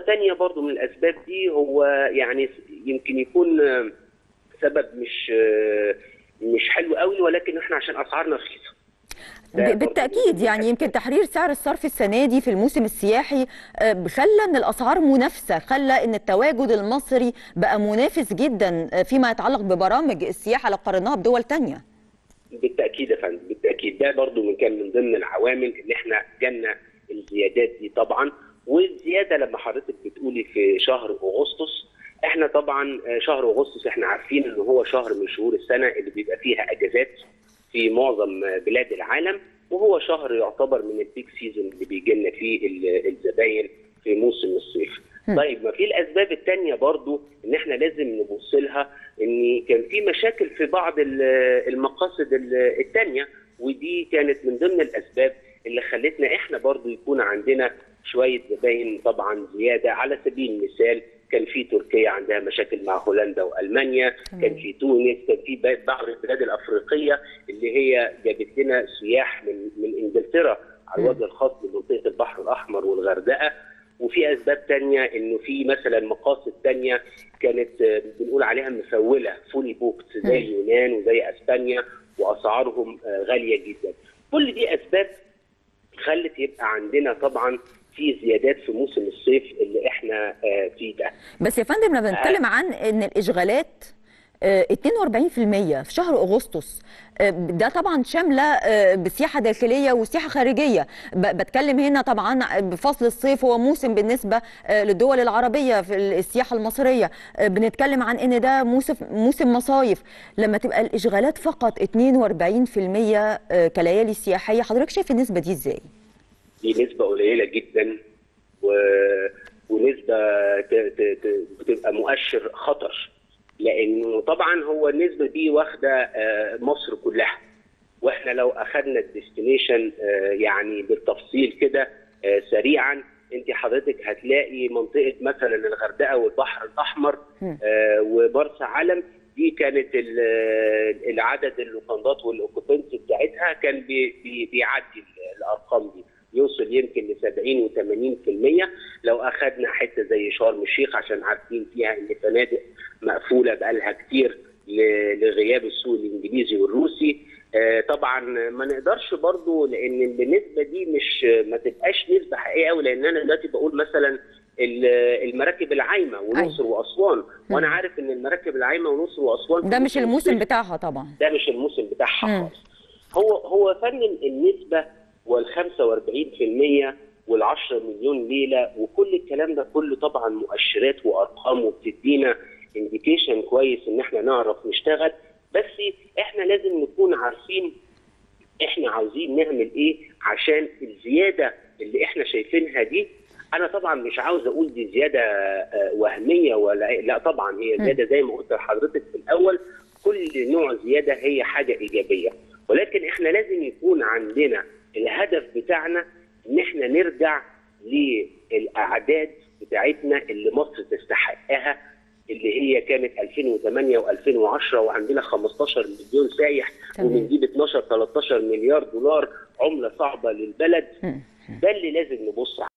تانية برضو من الاسباب دي هو يعني يمكن يكون آه، سبب مش آه، مش حلو قوي ولكن احنا عشان اسعارنا رخيصه ده ب- برضو بالتأكيد من يعني يمكن تحرير سعر الصرف السنة دي في الموسم السياحي آه، خلى ان الاسعار منافسة خلى ان التواجد المصري بقى منافس جدا آه، فيما يتعلق ببرامج السياحة لو قارناها بدول تانية بالتاكيد يا فندم بالتاكيد ده برضو من كان من ضمن العوامل اللي احنا جالنا الزيادات دي طبعا والزياده لما حضرتك بتقولي في شهر اغسطس احنا طبعا آه، شهر اغسطس احنا عارفين ان هو شهر من شهور السنه اللي بيبقى فيها اجازات في معظم آه، بلاد العالم وهو شهر يعتبر من البيك سيزون اللي بيجي لنا فيه ال- الزباين في موسم الصيف. طيب ما في الاسباب الثانيه برضو ان احنا لازم نبص لها ان كان في مشاكل في بعض ال- المقاصد الثانيه ودي كانت من ضمن الاسباب اللي خلتنا احنا برضو يكون عندنا شويه زباين طبعا زياده على سبيل المثال كان في تركيا عندها مشاكل مع هولندا والمانيا كان في تونس كان في ب- بعض البلاد الافريقيه اللي هي جابت لنا سياح من من انجلترا على الوجه الخاص بمنطقه البحر الاحمر والغردقه وفي اسباب تانية انه في مثلا مقاصد تانية كانت آه، بنقول عليها مفوله فولي بوكت زي اليونان وزي اسبانيا واسعارهم آه، غاليه جدا كل دي اسباب خلت يبقى عندنا طبعا في زيادات في موسم الصيف اللي احنا آه، فيه ده بس يا فندم لما بنتكلم عن ان الاشغالات آه، 42% في شهر اغسطس آه، ده طبعا شامله آه، بسياحه داخليه وسياحه خارجيه ب- بتكلم هنا طبعا بفصل الصيف هو موسم بالنسبه آه، للدول العربيه في السياحه المصريه آه، بنتكلم عن ان ده موسم موسم مصايف لما تبقى الاشغالات فقط 42% آه، كليالي سياحيه حضرتك شايف النسبه دي ازاي؟ دي نسبة قليلة جدا و... ونسبة ت... ت... ت... بتبقى مؤشر خطر لأنه طبعا هو النسبة دي واخدة آه، مصر كلها واحنا لو أخذنا الديستنيشن يعني بالتفصيل كده آه، سريعا انت حضرتك هتلاقي منطقة مثلا الغردقة والبحر الأحمر آه، ومرسى علم دي كانت ال- آه، العدد اللوكندات والاوكوبنسي بتاعتها كان بي- بي- بيعدي ال- الارقام دي يوصل يمكن ل 70 و80% لو اخذنا حته زي شرم الشيخ عشان عارفين فيها ان فنادق مقفوله بقالها كتير ل- لغياب السوق الانجليزي والروسي آه، طبعا ما نقدرش برضو لان النسبه دي مش ما تبقاش نسبه حقيقيه قوي لان انا دلوقتي بقول مثلا ال- المراكب العايمه والاقصر واسوان وانا عارف ان المراكب العايمه والاقصر واسوان ده في مش موسم الموسم الصيف بتاعها طبعا ده مش الموسم بتاعها مم. خالص هو هو فن النسبه وال 45% وال 10 مليون ليله وكل الكلام ده كله طبعا مؤشرات وارقام وبتدينا انديكيشن كويس ان احنا نعرف نشتغل بس احنا لازم نكون عارفين احنا عاوزين نعمل ايه عشان الزياده اللي احنا شايفينها دي انا طبعا مش عاوز اقول دي زياده آه، وهميه ولا إيه. لا طبعا هي زياده زي ما قلت لحضرتك في الاول كل نوع زياده هي حاجه ايجابيه ولكن احنا لازم يكون عندنا الهدف بتاعنا ان احنا نرجع للاعداد بتاعتنا اللي مصر تستحقها اللي هي كانت 2008 و2010 وعندنا 15 مليون سايح تمام. وبنجيب 12 13 مليار دولار عمله صعبه للبلد ده اللي لازم نبص